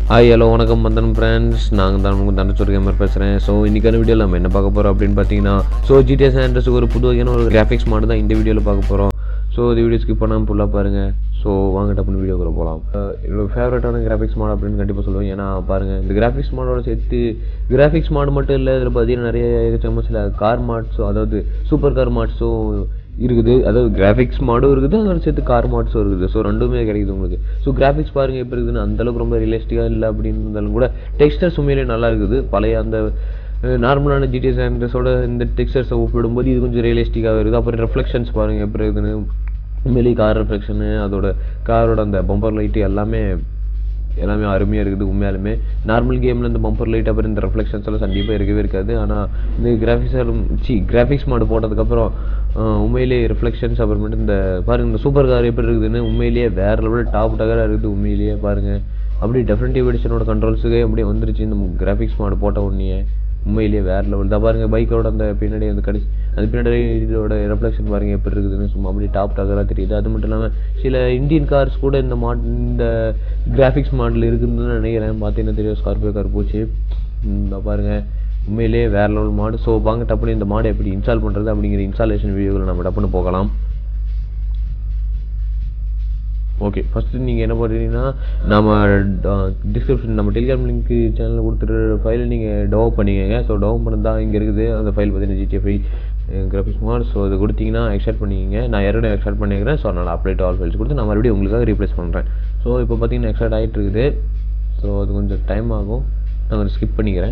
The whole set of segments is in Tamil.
ஹாய் ஹலோ வணக்கம் வந்தனம் ஃப்ரெண்ட்ஸ் நாங்கள் தான் உங்கள் தண்டச்சோர் கேமர் பேசுகிறேன் ஸோ இன்றைக்கான வீடியோவில் நம்ம என்ன பார்க்க போகிறோம் அப்படின்னு பார்த்தீங்கன்னா ஸோ ஜிடிஎஸ் ஆண்ட்ரஸுக்கு ஒரு புது வகையான ஒரு கிராஃபிக்ஸ் மாடு தான் இந்த வீடியோவில் பார்க்க போகிறோம் ஸோ இந்த வீடியோ ஸ்கிப் பண்ணாமல் ஃபுல்லாக பாருங்கள் ஸோ வாங்க டப்புனு வீடியோக்குள்ள போகலாம் என்னோட ஃபேவரட்டான கிராஃபிக்ஸ் மாடு அப்படின்னு கண்டிப்பாக சொல்லுவேன் ஏன்னா பாருங்கள் இந்த கிராஃபிக்ஸ் மாடோட சேர்த்து கிராஃபிக்ஸ் மாடு மட்டும் இல்லை இதில் பார்த்தீங்கன்னா நிறைய எக்கச்சக்கமாக சில கார் மாட்ஸும் அதாவது சூப்பர் கார் மாட்ஸும் இருக்குது அதாவது கிராஃபிக்ஸ் மாடும் இருக்குது அதோட சேர்த்து கார் மாட்ஸும் இருக்குது ஸோ ரெண்டுமே கிடைக்குது உங்களுக்கு ஸோ கிராஃபிக்ஸ் பாருங்கள் எப்படி இருக்குதுன்னு அந்தளவுக்கு ரொம்ப ரியலிஸ்டிக்காக இல்லை அப்படின்னு இருந்தாலும் கூட டெக்ஸ்டர்ஸ் உண்மையிலே நல்லா இருக்குது பழைய அந்த நார்மலான ஜிடிஎஸ் ஆண்ட்ரஸோட இந்த டெக்ஸ்டர்ஸை ஒப்பிடும்போது இது கொஞ்சம் ரியலிஸ்டிக்காக இருக்குது அப்புறம் ரெஃப்ளெக்ஷன்ஸ் பாருங்கள் எப்படி இருக்குதுன்னு உண்மையிலேயே கார் ரெஃப்ளெக்ஷனு அதோட காரோட அந்த பம்பர் லைட்டு எல்லாமே எல்லாமே அருமையாக இருக்குது உண்மையாலுமே நார்மல் கேமில் இந்த பம்பர் லைட் அப்புறம் இந்த ரெஃப்ளெக்ஷன்ஸ் எல்லாம் கண்டிப்பாக இருக்கவே இருக்காது ஆனால் இந்த கிராஃபிக்ஸ் சி கிராஃபிக்ஸ் மாடு போட்டதுக்கப்புறம் உண்மையிலேயே ரிஃப்ளெக்ஷன்ஸ் அப்புறமேட்டு இந்த பாருங்கள் இந்த சூப்பர் கார் எப்படி இருக்குதுன்னு உண்மையிலேயே வேறு லெவலில் டாப் டகராக இருக்குது உண்மையிலேயே பாருங்கள் அப்படி டெஃபினட்டிவ் எடிஷனோட கண்ட்ரோல்ஸுக்கே அப்படியே வந்துருச்சு இந்த கிராஃபிக்ஸ் மாடு போட்ட உடனே உண்மையிலேயே வேறு லெவல் தான் பாருங்கள் பைக்கோட அந்த பின்னாடி அந்த கடைசி அந்த பின்னாடி இதோட ரெஃப்ளெக்ஷன் பாருங்கள் எப்படி இருக்குதுன்னு சும்மா அப்படியே டாப் டகராக தெரியுது அது மட்டும் இல்லாமல் சில இந்தியன் கார்ஸ் கூட இந்த மாட் இந்த கிராஃபிக்ஸ் மாடல் இருக்குதுன்னு நினைக்கிறேன் பார்த்தீங்கன்னா தெரியும் ஸ்கார்பியோ கார் போச்சு இந்த பாருங்கள் உண்மையிலேயே வேறு லெவல் மாடு ஸோ வாங்க டப்புனு இந்த மாடு எப்படி இன்ஸ்டால் பண்ணுறது அப்படிங்கிற இன்ஸ்டாலேஷன் வீடியோவில் நம்ம டப்புன்னு போகலாம் ஓகே ஃபஸ்ட்டு நீங்கள் என்ன பண்ணுறீங்கன்னா நம்ம டிஸ்கிரிப்ஷன் நம்ம டெலிகிராம் லிங்க் சேனலில் கொடுத்துட்டு ஃபைலை நீங்கள் டெவலப் பண்ணிக்கோங்க ஸோ டெவலப் பண்ணது தான் இங்கே இருக்குது அந்த ஃபைல் பார்த்தீங்கன்னா ஜிடிஎஃப்ஐ கிராஃபிக்ஸ் மாட் ஸோ இது கொடுத்தீங்கன்னா எக்ஸ்ட்ராக்ட் பண்ணிக்கங்க நான் ஏற்கனவே எக்ஸ்ட்ராக்ட் பண்ணிக்கிறேன் ஸோ அதனால் அப்டேட் ஆல் ஃபைல்ஸ் கொடுத்து நான் மறுபடியும் உங்களுக்காக ரீப்ளேஸ் பண்ணுறேன் ஸோ இப்போ பார்த்தீங்கன்னா எக்ஸ்ட்ராக்ட் ஆகிட்டு இருக்குது ஸோ அது கொஞ்சம் டைம் ஆகும் நான் கொஞ்சம் ஸ்கிப் பண்ணிக்கிறேன்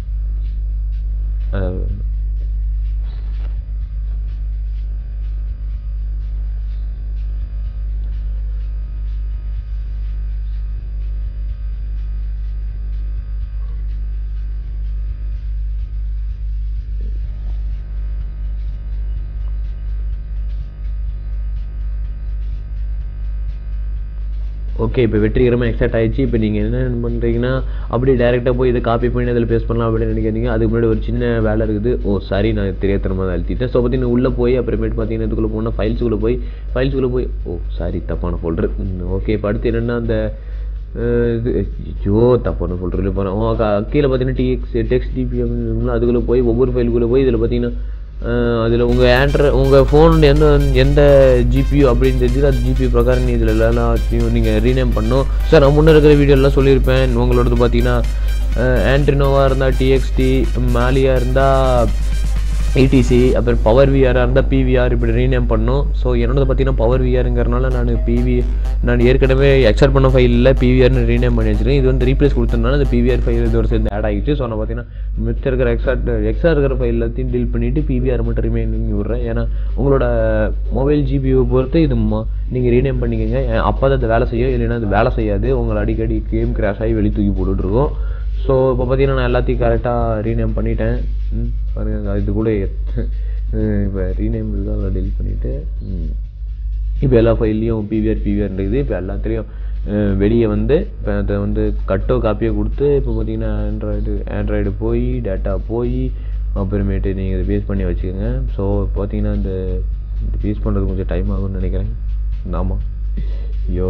ஓகே இப்போ வெற்றிகரமாக எக்ஸாக்ட் ஆயிடுச்சு இப்போ நீங்கள் என்ன பண்ணுறீங்கன்னா அப்படியே டேரெக்டாக போய் இதை காப்பி பண்ணி அதில் பேஸ்ட் பண்ணலாம் அப்படின்னு நினைக்கிறீங்க அதுக்கு முன்னாடி ஒரு சின்ன வேலை இருக்குது ஓ சாரி நான் தெரியாதனமாக தான் அழுத்திட்டேன் ஸோ பார்த்தீங்கன்னா உள்ளே போய் அப்புறமேட்டு பார்த்தீங்கன்னா இதுக்குள்ளே போனால் ஃபைல்ஸுக்குள்ளே போய் ஃபைல்ஸுக்குள்ளே போய் ஓ சாரி தப்பான ஃபோல்டர் ஓகே இப்போ அடுத்து என்னென்னா அந்த இது ஐயோ தப்பான ஃபோல்டரில் போகிறேன் ஓ கீழே பார்த்தீங்கன்னா டிஎக்ஸ் டெக்ஸ்ட் டிபிஎம் அதுக்குள்ளே போய் ஒவ்வொரு ஃபைலுக்குள்ளே போய் இதில் பார்த்தீங்கன்னா அதில் உங்கள் ஆண்ட்ர உங்கள் ஃபோன் எந்த எந்த ஜிபியூ அப்படின்னு தெரிஞ்சு அது ஜிபி பிரகாரம் இதில் எல்லாத்தையும் நீங்கள் ரீநேம் பண்ணும் சார் நான் முன்னே இருக்கிற வீடியோலாம் சொல்லியிருப்பேன் உங்களோடது பார்த்தீங்கன்னா ஆண்ட்ரினோவாக இருந்தால் டிஎக்ஸ்டி மேலியாக இருந்தால் இடிசி அப்புறம் பவர் விஆராக இருந்தால் பிவிஆர் இப்படி ரீநேம் பண்ணோம் ஸோ என்னோடது பார்த்தீங்கன்னா பவர் விஆருங்கிறனால நான் பிவி நான் ஏற்கனவே எக்ஸ்ட்ராக்ட் பண்ண ஃபைலில் பிவிஆர்னு ரீநேம் பண்ணி வச்சிருக்கேன் இது வந்து ரீப்ளேஸ் கொடுத்ததுனால அந்த பிவிஆர் ஃபைல் இதோட சேர்ந்து ஆட் ஆகிடுச்சு ஸோ நான் பார்த்தீங்கன்னா மிச்சம் இருக்கிற எக்ஸ்ட்ரா எக்ஸ்ட்ரா இருக்கிற ஃபைல் எல்லாத்தையும் டீல் பண்ணிவிட்டு பிவிஆர் மட்டும் ரிமைனிங் விட்றேன் ஏன்னா உங்களோட மொபைல் ஜிபியை பொறுத்து இது நீங்கள் ரீநேம் பண்ணிக்கோங்க அப்போ தான் அது வேலை செய்யும் இல்லைன்னா அது வேலை செய்யாது உங்களை அடிக்கடி கேம் கிராஷ் ஆகி வெளியே தூக்கி போட்டுட்ருக்கோம் ஸோ இப்போ பார்த்தீங்கன்னா நான் எல்லாத்தையும் கரெக்டாக ரீநேம் பண்ணிட்டேன் பாருங்க இது கூட இப்போ ரீநேம் இருக்கா அதை டெலிட் பண்ணிவிட்டு இப்போ எல்லா ஃபைல்லையும் பிவிஆர் பிவிஆர் இருக்குது இப்போ எல்லாத்துலேயும் வெளியே வந்து இப்போ அதை வந்து கட்டோ காப்பியோ கொடுத்து இப்போ பார்த்தீங்கன்னா ஆண்ட்ராய்டு ஆண்ட்ராய்டு போய் டேட்டா போய் அப்புறமேட்டு நீங்கள் இதை பேஸ் பண்ணி வச்சுக்கோங்க ஸோ பார்த்தீங்கன்னா இந்த பேஸ் பண்ணுறது கொஞ்சம் டைம் ஆகும்னு நினைக்கிறேன் ஆமாம் ஐயோ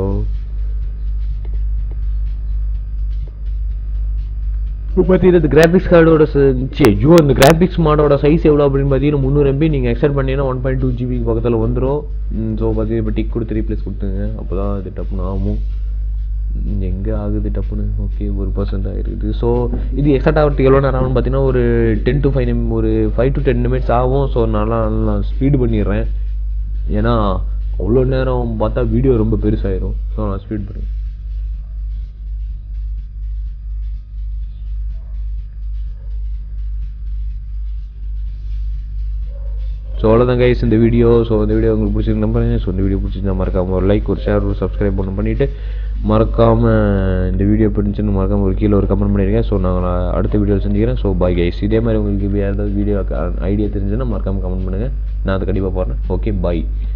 இப்போ பார்த்தீங்கன்னா இந்த கிராஃபிக்ஸ் கார்டோட ஐயோ இந்த கிராஃபிக்ஸ் மாடோட சைஸ் எவ்வளோ அப்படின்னு பார்த்தீங்கன்னா முந்நூறு எம்பி நீங்கள் எக்ஸ்டெண்ட் பண்ணீங்கன்னா ஒன் பாயிண்ட் டூ ஜிபி பக்கத்தில் வந்துடும் ஸோ பார்த்தீங்கன்னா இப்போ டிக் கொடுத்து ரீப்ளேஸ் கொடுத்துங்க அப்போ தான் அது டப்புன்னு ஆகும் எங்கே ஆகுது டப்புன்னு ஓகே ஒரு பர்சன்ட் ஆகிருக்குது ஸோ இது எக்ஸாக்ட் ஆகிறதுக்கு எவ்வளோ நேரம் ஆகும்னு பார்த்தீங்கன்னா ஒரு டென் டு ஃபைவ் நிம் ஒரு ஃபைவ் டு டென் மினிட்ஸ் ஆகும் ஸோ நல்லா நான் ஸ்பீடு பண்ணிடுறேன் ஏன்னா அவ்வளோ நேரம் பார்த்தா வீடியோ ரொம்ப பெருசாயிரும் ஸோ நான் ஸ்பீட் பண்ணுறேன் ஸோ அவ்வளோதான் கைஸ் இந்த வீடியோ ஸோ இந்த வீடியோ உங்களுக்கு பிடிச்சிருக்கு நம்புறேன் ஸோ இந்த வீடியோ பிடிச்சிருந்தா மறக்காமல் ஒரு லைக் ஒரு ஷேர் ஒரு சப்ஸ்கிரைப் ஒன்று பண்ணிவிட்டு மறக்காமல் இந்த வீடியோ பிடிச்சுன்னு மறக்காமல் ஒரு கீழே ஒரு கமெண்ட் பண்ணியிருக்கேன் ஸோ நான் அடுத்த வீடியோ செஞ்சுக்கிறேன் ஸோ பாய் கைஸ் இதே மாதிரி உங்களுக்கு வேறு ஏதாவது வீடியோ ஐடியா தெரிஞ்சுன்னா மறக்காமல் கமெண்ட் பண்ணுங்கள் நான் அதை கண்டிப்பாக போடுறேன் ஓகே பாய்